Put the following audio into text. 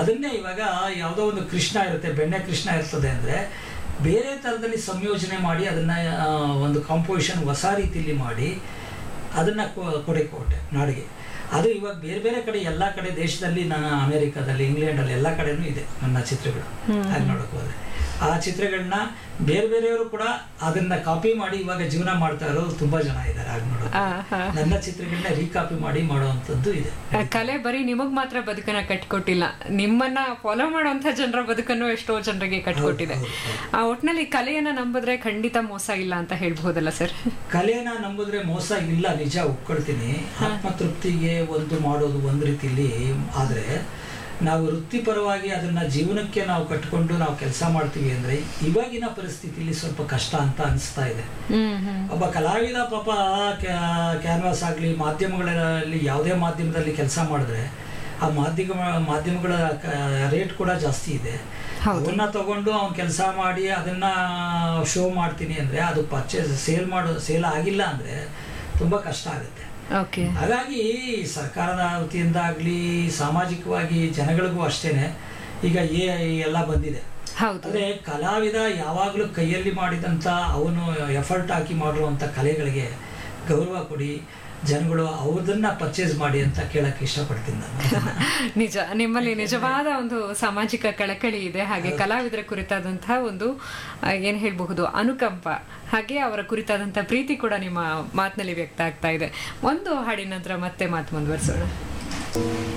ಅದನ್ನೇ ಇವಾಗ ಯಾವುದೋ ಒಂದು ಕೃಷ್ಣ ಇರುತ್ತೆ ಬೆಣ್ಣೆ ಕೃಷ್ಣ ಇರ್ತದೆ ಅಂದರೆ ಬೇರೆ ಥರದಲ್ಲಿ ಸಂಯೋಜನೆ ಮಾಡಿ ಅದನ್ನು ಒಂದು ಕಾಂಪೋಸಿಷನ್ ಹೊಸ ರೀತಿಯಲ್ಲಿ ಮಾಡಿ ಅದನ್ನು ಕೊಡೆ ಕೊಟ್ಟೆ ನಾಡಿಗೆ ಅದು ಇವಾಗ ಬೇರೆ ಬೇರೆ ಕಡೆ ಎಲ್ಲ ಕಡೆ ದೇಶದಲ್ಲಿ ನಾನು ಅಮೇರಿಕಾದಲ್ಲಿ ಇಂಗ್ಲೆಂಡಲ್ಲಿ ಎಲ್ಲ ಕಡೆನೂ ಇದೆ ನನ್ನ ಚಿತ್ರಗಳು ಹಾಗೆ ನೋಡೋಕೆ ಹೋದ್ರೆ ಆ ಚಿತ್ರಗಳನ್ನ ಬೇರೆ ಬೇರೆಯವರು ಕೂಡ ಅದನ್ನ ಕಾಪಿ ಮಾಡಿ ಇವಾಗ ಜೀವನ ಮಾಡ್ತಾ ಇರೋರು ತುಂಬಾ ಜನ ಇದ್ದಾರೆ ಹಾಗೆ ನೋಡೋಕೆ ಆ, ಹಾ. ನನ್ನ ಚಿತ್ರಗಳನ್ನ ರೀಕಾಪಿ ಮಾಡಿ ಮಾಡುವಂಥದ್ದು ಇದೆ ಆ, ಕಲೆ ಬರೀ ನಿಮಗ್ ಮಾತ್ರ ಬದುಕನ್ನ ಕಟ್ಕೊಟ್ಟಿಲ್ಲ ನಿಮ್ಮನ್ನ ಫಾಲೋ ಮಾಡುವಂತ ಜನರ ಬದುಕನ್ನು ಎಷ್ಟೋ ಜನರಿಗೆ ಕಟ್ಕೊಟ್ಟಿದೆ ಹೌದು, ಹೌದು. ಆ ಒಟ್ನಲ್ಲಿ ಕಲೆಯನ್ನ ನಂಬಿದ್ರೆ ಖಂಡಿತ ಮೋಸ ಇಲ್ಲ ಅಂತ ಹೇಳ್ಬಹುದಲ್ಲ ಸರ್ ಕಲೆನ ನಂಬಿದ್ರೆ ಮೋಸ ಇಲ್ಲ ನಿಜ ಒಪ್ಕೊಳ್ತೀನಿ ಆತ್ಮತೃಪ್ತಿಗೆ ಒಂದು ಮಾಡೋದು ಒಂದು ರೀತಿಲಿ ಆದ್ರೆ ನಾವು ವೃತ್ತಿಪರವಾಗಿ ಅದನ್ನ ಜೀವನಕ್ಕೆ ನಾವು ಕಟ್ಕೊಂಡು ನಾವು ಕೆಲಸ ಮಾಡ್ತೀವಿ ಅಂದ್ರೆ ಇವಾಗಿನ ಪರಿಸ್ಥಿತಿಲಿ ಸ್ವಲ್ಪ ಕಷ್ಟ ಅಂತ ಅನಿಸ್ತಾ ಇದೆ ಹ್ಮ್ ಹ್ಮ್ ಒಬ್ಬ ಕಲಾವಿದ ಪಾಪ ಕ್ಯಾನ್ವಾಸ್ ಆಗಲಿ ಮಾಧ್ಯಮಗಳಲ್ಲಿ ಯಾವುದೇ ಮಾಧ್ಯಮದಲ್ಲಿ ಕೆಲಸ ಮಾಡಿದ್ರೆ ಆ ಮಾಧ್ಯಮ ಮಾಧ್ಯಮಗಳ ರೇಟ್ ಕೂಡ ಜಾಸ್ತಿ ಇದೆ ಹೌದು. ಅದನ್ನ ತಗೊಂಡು ಅವ್ನು ಕೆಲಸ ಮಾಡಿ ಅದನ್ನ ಶೋ ಮಾಡ್ತೀನಿ ಅಂದ್ರೆ ಅದು ಪರ್ಚೇಸ್ ಸೇಲ್ ಮಾಡೋ ಸೇಲ್ ಆಗಿಲ್ಲ ಅಂದ್ರೆ ತುಂಬಾ ಕಷ್ಟ ಆಗುತ್ತೆ ಓಕೆ ಹಾಗಾಗಿ ಸರ್ಕಾರದ ವತಿಯಿಂದ ಆಗಲಿ ಸಾಮಾಜಿಕವಾಗಿ ಜನಗಳಿಗೂ ಅಷ್ಟೇನೆ ಈಗ ಎ ಎಲ್ಲ ಬಂದಿದೆ ಹೌದು ಅಂದ್ರೆ ಕಲಾವಿದ ಯಾವಾಗಲೂ ಕೈಯಲ್ಲಿ ಮಾಡಿದಂಥ ಅವನು ಎಫರ್ಟ್ ಹಾಕಿ ಮಾಡಿರುವಂಥ ಕಲೆಗಳಿಗೆ ಗೌರವ ಕೊಡಿ ಜನಗಳು ಅವ್ರದನ್ನ ಪರ್ಚೇಸ್ ಮಾಡಿ ಅಂತ ಕೇಳಕ್ಕೆ ಇಷ್ಟಪಡ್ತೀನಿ ನಾನು ನಿಜ ನಿಮ್ಮಲ್ಲಿ ನಿಜವಾದ ಒಂದು ಸಾಮಾಜಿಕ ಕಳಕಳಿ ಇದೆ ಹಾಗೆ ಕಲಾವಿದರ ಕುರಿತಾದಂತಹ ಒಂದು ಆ, ಏನ್ ಹೇಳ್ಬಹುದು ಅನುಕಂಪ ಹಾಗೆ ಅವರ ಕುರಿತಾದಂತಹ ಪ್ರೀತಿ ಕೂಡ ನಿಮ್ಮ ಮಾತಿನಲ್ಲಿ ವ್ಯಕ್ತ ಆಗ್ತಾ ಇದೆ ಒಂದು ಹಾಡಿನ ನಂತರ ಮತ್ತೆ ಮಾತು ಮುಂದುವರಿಸೋಣ